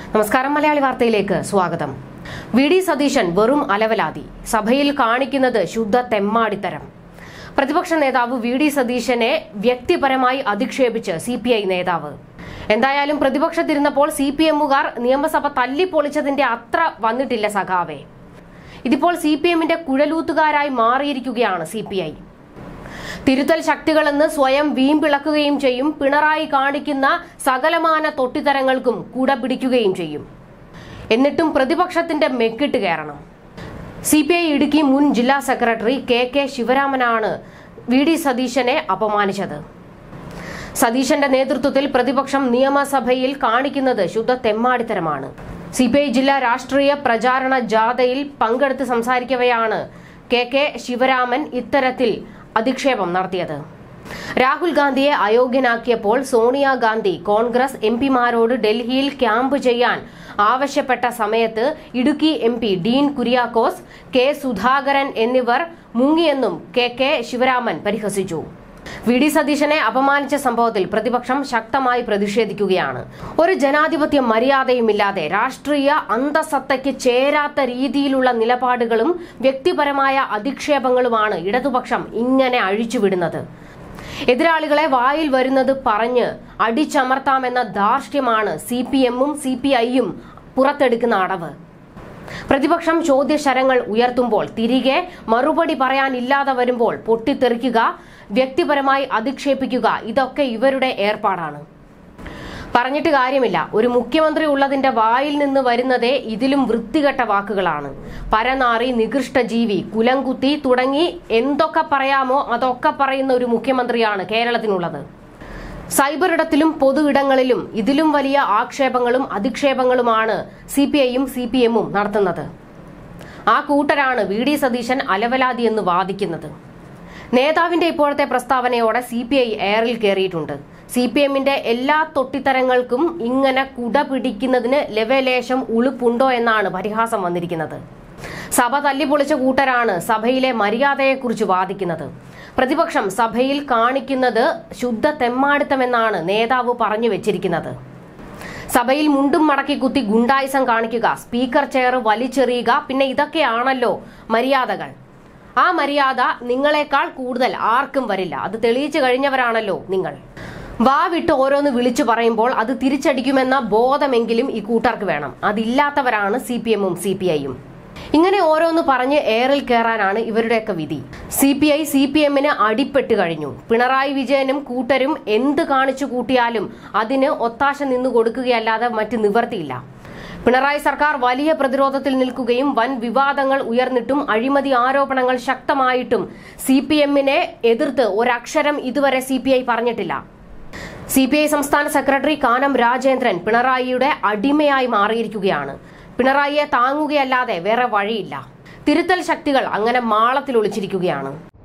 നമസ്കാരം മലയാളി വാർത്തയിലേക്ക് സ്വാഗതം വി ഡി സതീശൻ വെറും അലവലാതി സഭയിൽ കാണിക്കുന്നത് ശുദ്ധ തെമ്മാടിത്തരം പ്രതിപക്ഷ നേതാവ് വി ഡി സതീശനെ വ്യക്തിപരമായി അധിക്ഷേപിച്ച് സി പി ഐ നേതാവ് എന്തായാലും പ്രതിപക്ഷത്തിരുന്നപ്പോൾ സി പി എമ്മുകാർ നിയമസഭ തല്ലിപ്പൊളിച്ചതിന്റെ അത്ര വന്നിട്ടില്ല സഖാവേ ഇതിപ്പോൾ സി പി എമ്മിന്റെ കുഴലൂത്തുകാരായി മാറിയിരിക്കുകയാണ് സി പി ഐ തിരുത്തൽ ശക്തികളെന്ന് സ്വയം വീമ്പിളക്കുകയും ചെയ്യും പിണറായി കാണിക്കുന്ന സകലമാന തൊട്ടിത്തരങ്ങൾക്കും കുട പിടിക്കുകയും ചെയ്യും എന്നിട്ടും പ്രതിപക്ഷത്തിന്റെ മെക്കിട്ട് കയറണം സി പി ഐ ഇടുക്കി മുൻ ജില്ലാ സെക്രട്ടറി കെ കെ ശിവരാമനാണ് വി ഡി സതീശനെ അപമാനിച്ചത് സതീശന്റെ നേതൃത്വത്തിൽ പ്രതിപക്ഷം നിയമസഭയിൽ കാണിക്കുന്നത് ശുദ്ധ തെമ്മാടിത്തരമാണ് സി പി ഐ ജില്ലാ രാഷ്ട്രീയ പ്രചാരണ ജാഥയിൽ പങ്കെടുത്ത് സംസാരിക്കവെയാണ് കെ കെ ശിവരാമൻ ഇത്തരത്തിൽ അധിക്ഷേപം നടത്തിയത് രാഹുൽ ഗാന്ധിയെ അയോഗ്യനാക്കിയപ്പോൾ സോണിയാഗാന്ധി കോൺഗ്രസ് എം പിമാരോട് ഡൽഹിയിൽ ക്യാമ്പ് ചെയ്യാൻ ആവശ്യപ്പെട്ട സമയത്ത് Idukki M P Dean Kuriakose K Sudhakaran എന്നിവർ മുങ്ങിയെന്നും കെ കെ ശിവരാമൻ പരിഹസിച്ചു വി ഡി സതീശനെ അപമാനിച്ച സംഭവത്തിൽ പ്രതിപക്ഷം ശക്തമായി പ്രതിഷേധിക്കുകയാണ് ഒരു ജനാധിപത്യ മര്യാദയുമില്ലാതെ രാഷ്ട്രീയ അന്തസത്തയ്ക്ക് ചേരാത്ത രീതിയിലുള്ള നിലപാടുകളും വ്യക്തിപരമായ അധിക്ഷേപങ്ങളുമാണ് ഇടതുപക്ഷം ഇങ്ങനെ അഴിച്ചുവിടുന്നത് എതിരാളികളെ വായിൽ വരുന്നത് പറഞ്ഞ് അടിച്ചമർത്താമെന്ന ധാർഷ്ട്യമാണ് സി പി എമ്മും സി പി ഐയും പുറത്തെടുക്കുന്ന അടവ് പ്രതിപക്ഷം ചോദ്യശരങ്ങൾ ഉയർത്തുമ്പോൾ തിരികെ മറുപടി പറയാനില്ലാതെ വരുമ്പോൾ പൊട്ടിത്തെറിക്കുക വ്യക്തിപരമായി അധിക്ഷേപിക്കുക ഇതൊക്കെ ഇവരുടെ ഏർപ്പാടാണ് പറഞ്ഞിട്ട് കാര്യമില്ല ഒരു മുഖ്യമന്ത്രി ഉള്ളതിന്റെ വായിൽ നിന്ന് വരുന്നതേ ഇതിലും വൃത്തികെട്ട വാക്കുകളാണ് പരനാറി നികൃഷ്ട ജീവി കുലംകുത്തി തുടങ്ങി എന്തൊക്കെ പറയാമോ അതൊക്കെ പറയുന്ന ഒരു മുഖ്യമന്ത്രിയാണ് കേരളത്തിനുള്ളത് സൈബർ ഇടത്തിലും പൊതു ഇടങ്ങളിലും ഇതിലും വലിയ ആക്ഷേപങ്ങളും അധിക്ഷേപങ്ങളുമാണ് സി പി ഐയും സി പി എമ്മും നടത്തുന്നത് ആ കൂട്ടരാണ് വി ഡി സതീശൻ അലവലാതി എന്ന് വാദിക്കുന്നത് നേതാവിന്റെ ഇപ്പോഴത്തെ പ്രസ്താവനയോടെ സി പി ഐ എയറിൽ കയറിയിട്ടുണ്ട് സി പി എമ്മിന്റെ എല്ലാ തൊട്ടിത്തരങ്ങൾക്കും ഇങ്ങനെ കുട പിടിക്കുന്നതിന് ലവലേശം ഉളുപ്പുണ്ടോ എന്നാണ് പരിഹാസം വന്നിരിക്കുന്നത് സഭ തല്ലിപ്പൊളിച്ച കൂട്ടരാണ് സഭയിലെ മര്യാദയെക്കുറിച്ച് വാദിക്കുന്നത് പ്രതിപക്ഷം സഭയിൽ കാണിക്കുന്നത് ശുദ്ധ തെമ്മാടിത്തമെന്നാണ് നേതാവ് പറഞ്ഞു വെച്ചിരിക്കുന്നത് സഭയിൽ മുണ്ടും മടക്കി കുത്തി ഗുണ്ടായിസം കാണിക്കുക സ്പീക്കർ ചെയർ വലിച്ചെറിയുക പിന്നെ ഇതൊക്കെയാണല്ലോ മര്യാദകൾ ആ മര്യാദ നിങ്ങളെക്കാൾ കൂടുതൽ ആർക്കും വരില്ല അത് തെളിയിച്ചു കഴിഞ്ഞവരാണല്ലോ നിങ്ങൾ വാ വിട്ട് ഓരോന്ന് വിളിച്ചു പറയുമ്പോൾ അത് തിരിച്ചടിക്കുമെന്ന ബോധമെങ്കിലും ഈ കൂട്ടർക്ക് വേണം അതില്ലാത്തവരാണ് സി പി എമ്മും സി പി ഐയും ഇങ്ങനെ ഓരോന്ന് പറഞ്ഞ് എയറിൽ കയറാനാണ് ഇവരുടെയൊക്കെ വിധി C P I C P എമ്മിന് അടിപ്പെട്ട് കഴിഞ്ഞു പിണറായി വിജയനും കൂട്ടരും എന്ത് കാണിച്ചു കൂട്ടിയാലും അതിന് ഒത്താശ നിന്നു കൊടുക്കുകയല്ലാതെ മറ്റ് നിവർത്തിയില്ല പിണറായി സർക്കാർ വലിയ പ്രതിരോധത്തിൽ നിൽക്കുകയും വൻ വിവാദങ്ങൾ ഉയർന്നിട്ടും അഴിമതി ആരോപണങ്ങൾ ശക്തമായിട്ടും സി പി എമ്മിനെ എതിർത്ത് ഒരക്ഷരം ഇതുവരെ സി പി ഐ പറഞ്ഞിട്ടില്ല സി പി ഐ സംസ്ഥാന സെക്രട്ടറി കാനം രാജേന്ദ്രൻ പിണറായിയുടെ അടിമയായി മാറിയിരിക്കുകയാണ് പിണറായിയെ താങ്ങുകയല്ലാതെ വേറെ വഴിയില്ല തിരുത്തൽ ശക്തികൾ അങ്ങനെ മാളത്തിൽ ഒളിച്ചിരിക്കുകയാണ്